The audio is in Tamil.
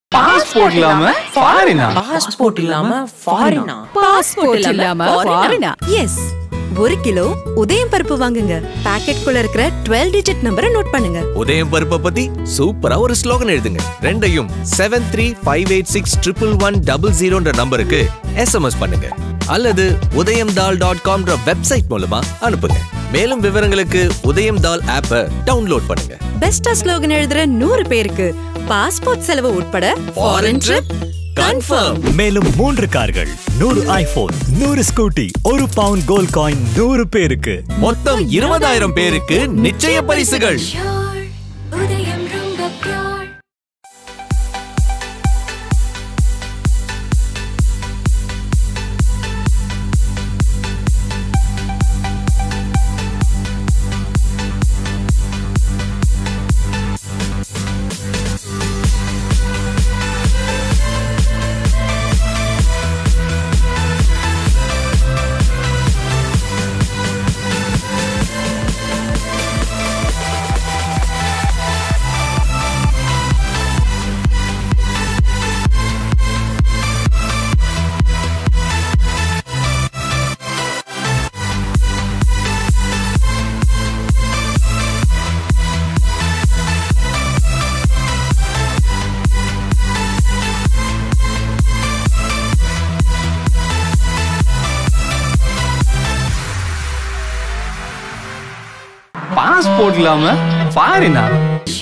பாஸ்போர்ட் இல்லாம ஃபாரினா பாஸ்போர்ட் இல்லாம ஃபாரினா பாஸ்போர்ட் இல்லாம ஃபாரினா எஸ் ஒரு கிலோ உதயம் பருப்பு வாங்குங்க பாக்கெட்குள்ள இருக்கிற 12 டிஜிட் நம்பரை நோட் பண்ணுங்க உதயம் பருப்பை பத்தி சூப்பரா ஒரு ஸ்லோகன் எழுதுங்க ரெண்டையும் seven three five eight six triple one double ஜீரோன்ற நம்பருக்கு எஸ்எம்எஸ் பண்ணுங்க அல்லது உதயம் தால் டாட் காம்ன்ற வெப்சைட் மூலமா அனுப்புங்க மேலும் விவரங்களுக்கு உதயம் தால் ஆப்பை டவுன்லோட் பண்ணுங்க பெஸ்டா ஸ்லோகன் எழுதுற நூறு பேருக்கு பாஸ்போர்ட் செலவு உட்பட ஃபாரின் ட்ரிப் கன்ஃபார்ம் மேலும் மூன்று கார்கள் நூறு ஐபோன் நூறு ஸ்கூட்டி ஒரு பவுண்ட் கோல்ட் காயின் நூறு பேருக்கு மொத்தம் இருபதாயிரம் பேருக்கு நிச்சய பரிசுகள் Pure, உதயம் ரொம்ப pure. பாஸ்போர்ட் இல்லாம ஃபாரினா